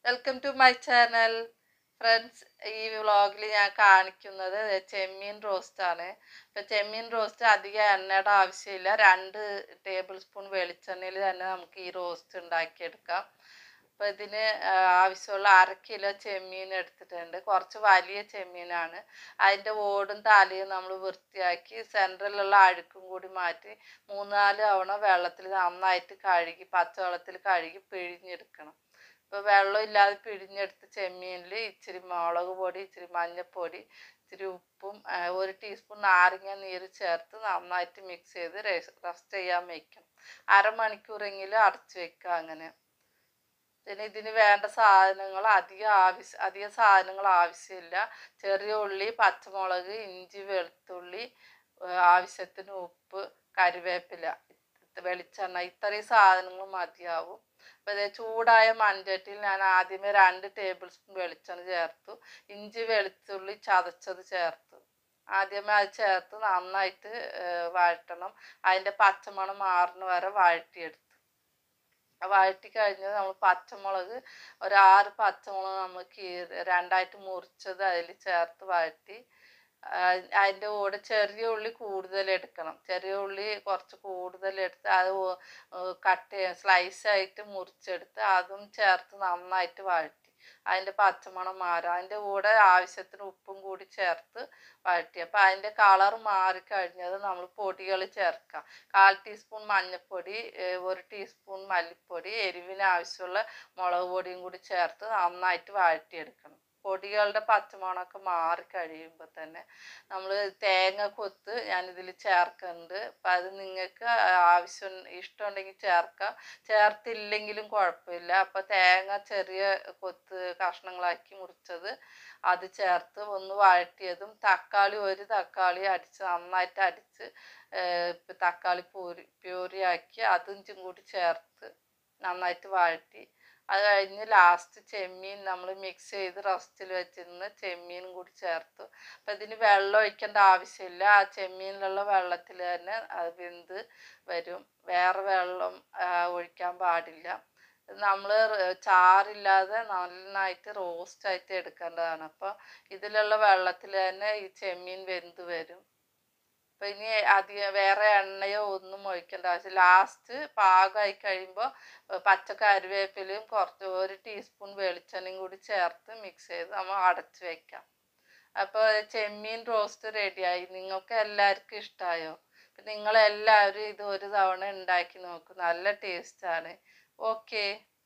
welcome to my channel friends ഈ വ്ളോഗിൽ ഞാൻ കാണിക്കുന്നത് ചെമ്മീൻ റോസ്റ്റ് ആണ് ഇപ്പം ചെമ്മീൻ റോസ്റ്റ് അധികം എണ്ണയുടെ ആവശ്യമില്ല രണ്ട് ടേബിൾ സ്പൂൺ വെളിച്ചെണ്ണയിൽ തന്നെ നമുക്ക് ഈ റോസ്റ്റ് ഉണ്ടാക്കിയെടുക്കാം അപ്പോൾ ഇതിന് ആ, ആവശ്യമുള്ള അര കിലോ ചെമ്മീൻ എടുത്തിട്ടുണ്ട് കുറച്ച് വലിയ ചെമ്മീനാണ് അതിൻ്റെ ഓടും തലയും നമ്മൾ വൃത്തിയാക്കി സെൻറ്ററിലുള്ള അഴുക്കും കൂടി മാറ്റി മൂന്നാല് തവണ വെള്ളത്തിൽ നന്നായിട്ട് കഴുകി പച്ചവെള്ളത്തിൽ കഴുകി പിഴിഞ്ഞെടുക്കണം ഇപ്പോൾ വെള്ളം ഇല്ലാതെ പിഴിഞ്ഞെടുത്ത ചെമ്മീനിൽ ഇച്ചിരി മുളക് പൊടി ഇച്ചിരി മഞ്ഞൾപ്പൊടി ഇച്ചിരി ഉപ്പും ആ, ഒരു ടീസ്പൂൺ നാരങ്ങ നീര് ചേർത്ത് നന്നായിട്ട് മിക്സ് ചെയ്ത് റെസ്റ്റ് ചെയ്യാൻ വയ്ക്കണം അരമണിക്കൂറെങ്കിലും അടച്ചു വെക്കുക അങ്ങനെ പിന്നെ ഇതിന് വേണ്ട സാധനങ്ങൾ അധികം ആവശ്യ അധികം സാധനങ്ങൾ ആവശ്യമില്ല ചെറിയ ഉള്ളി പച്ചമുളക് ഇഞ്ചി വെളുത്തുള്ളി ഏഹ് ആവശ്യത്തിന് ഉപ്പ് കറിവേപ്പില ഇത് വെളിച്ചെണ്ണ ഇത്രയും സാധനങ്ങൾ മതിയാവും അപ്പോൾ ഇത് ചൂടായ മൺചട്ടിയിൽ ഞാൻ ആദ്യമേ രണ്ട് ടേബിൾ സ്പൂൺ വെളിച്ചെണ്ണ ചേർത്തു ഇഞ്ചി വെളുത്തുള്ളി ചതച്ചത് ചേർത്തു ആദ്യമേ അത് ചേർത്ത് നന്നായിട്ട് ഏഹ് വഴറ്റണം അതിൻ്റെ പച്ചമണം മാറുന്ന വരെ വഴറ്റിയെടുത്തു വഴറ്റി കഴിഞ്ഞത് നമ്മൾ പച്ചമുളക് ഒരു ആറ് പച്ചമുളക് നമ്മൾ കീറി രണ്ടായിട്ട് മുറിച്ചത് അതിൽ ചേർത്ത് വഴറ്റി അതിൻ്റെ കൂടെ ചെറിയ ഉള്ളി കൂടുതൽ എടുക്കണം ചെറിയ ഉള്ളി കുറച്ച് കൂടുതൽ എടുത്ത് അത് കട്ട് സ്ലൈസ് ആയിട്ട് മുറിച്ചെടുത്ത് അതും ചേർത്ത് നന്നായിട്ട് വഴറ്റി അതിൻ്റെ പച്ചമണം മാറും അതിൻ്റെ കൂടെ ആവശ്യത്തിന് ഉപ്പും കൂടി ചേർത്ത് വഴറ്റി അപ്പോൾ അതിൻ്റെ കളർ മാറിക്കഴിഞ്ഞത് നമ്മൾ പൊടികൾ ചേർക്കാം കാൽ ടീസ്പൂൺ മഞ്ഞൾപ്പൊടി ഏഹ് ഒരു ടീസ്പൂൺ മല്ലിപ്പൊടി എരിവിന് ആവശ്യമുള്ള മുളക് പൊടിയും കൂടി ചേർത്ത് നന്നായിട്ട് വഴറ്റിയെടുക്കണം പൊടികളുടെ പച്ചമണമൊക്കെ മാറി കഴിയുമ്പോൾ തന്നെ നമ്മൾ തേങ്ങ കൊത്ത് ഞാനിതിൽ ചേർക്കുന്നുണ്ട് അപ്പം അത് നിങ്ങൾക്ക് ആവശ്യം ഇഷ്ടമുണ്ടെങ്കിൽ ചേർക്കാം ചേർത്തില്ലെങ്കിലും കുഴപ്പമില്ല അപ്പം തേങ്ങ ചെറിയ കൊത്ത് കഷ്ണങ്ങളാക്കി മുറിച്ചത് അത് ചേർത്ത് ഒന്ന് വഴറ്റിയതും തക്കാളി ഒരു തക്കാളി അടിച്ച് നന്നായിട്ട് അടിച്ച് ഏഹ് ഇപ്പം തക്കാളി പൂരി പ്യൂരിയാക്കി അതും ഇഞ്ചും കൂടി ചേർത്ത് നന്നായിട്ട് വഴറ്റി അത് കഴിഞ്ഞ് ലാസ്റ്റ് ചെമ്മീൻ നമ്മൾ മിക്സ് ചെയ്ത് റസ്റ്റിൽ വെച്ചിരുന്ന ചെമ്മീനും കൂടി ചേർത്തു അപ്പം ഇതിന് വെള്ളം ഒഴിക്കേണ്ട ആവശ്യമില്ല ആ ചെമ്മീനിലുള്ള വെള്ളത്തിൽ തന്നെ അത് വെന്ത് വരും വേറെ വെള്ളം ആ, ഒഴിക്കാൻ പാടില്ല നമ്മൾ ചാറില്ലാതെ നന്നായിട്ട് റോസ്റ്റ് ആയിട്ട് എടുക്കേണ്ടതാണ് അപ്പോൾ ഇതിലുള്ള വെള്ളത്തിൽ തന്നെ ഈ ചെമ്മീൻ വെന്ത് വരും അപ്പം ഇനി അധികം വേറെ എണ്ണയോ ഒന്നും ഒഴിക്കേണ്ട ആവശ്യം ലാസ്റ്റ് പാകമായി കഴിയുമ്പോൾ പച്ച കറിവേപ്പിലയും കുറച്ച് ഒരു ടീസ്പൂൺ വെളിച്ചെണ്ണയും കൂടി ചേർത്ത് മിക്സ് ചെയ്ത് നമ്മൾ അടച്ച് വെക്കാം അപ്പോൾ ചെമ്മീൻ റോസ്റ്റ് റെഡിയായി നിങ്ങൾക്ക് എല്ലാവർക്കും ഇഷ്ടമായോ അപ്പം നിങ്ങളെല്ലാവരും ഇത് ഒരു തവണ ഉണ്ടാക്കി നോക്കും നല്ല ടേസ്റ്റാണ് ഓക്കേ